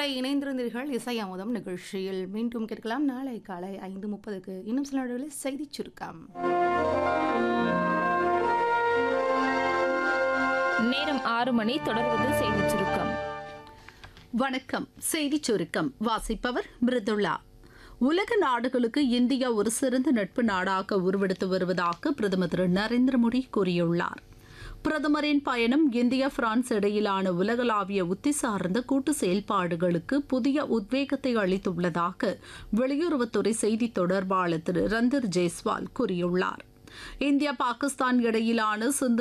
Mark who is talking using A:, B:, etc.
A: இதுவரை இணைந்திருந்தீர்கள் இசை அமுதம் நிகழ்ச்சியில் மீண்டும் கேட்கலாம் நாளை காலை ஐந்து முப்பதுக்கு இன்னும் சில நாடுகளில் செய்திச் சுருக்கம்
B: நேரம் ஆறு மணி தொடர்வது செய்திச் சுருக்கம்
C: வணக்கம் செய்திச் சுருக்கம் வாசிப்பவர் மிருதுளா உலக நாடுகளுக்கு இந்தியா ஒரு சிறந்த நட்பு நாடாக உருவெடுத்து வருவதாக பிரதமர் திரு நரேந்திர மோடி கூறியுள்ளார் பிரதமரின் பயணம் இந்தியா பிரான்ஸ் இடையிலான உலகளாவிய உத்தி சார்ந்த கூட்டு செயல்பாடுகளுக்கு புதிய உத்வேகத்தை அளித்துள்ளதாக வெளியுறவுத்துறை செய்தி தொடர்பாளர் திரு ரந்தர் ஜெய்ஸ்வால் கூறியுள்ளார் இந்தியா பாகிஸ்தான் இடையிலான சிந்து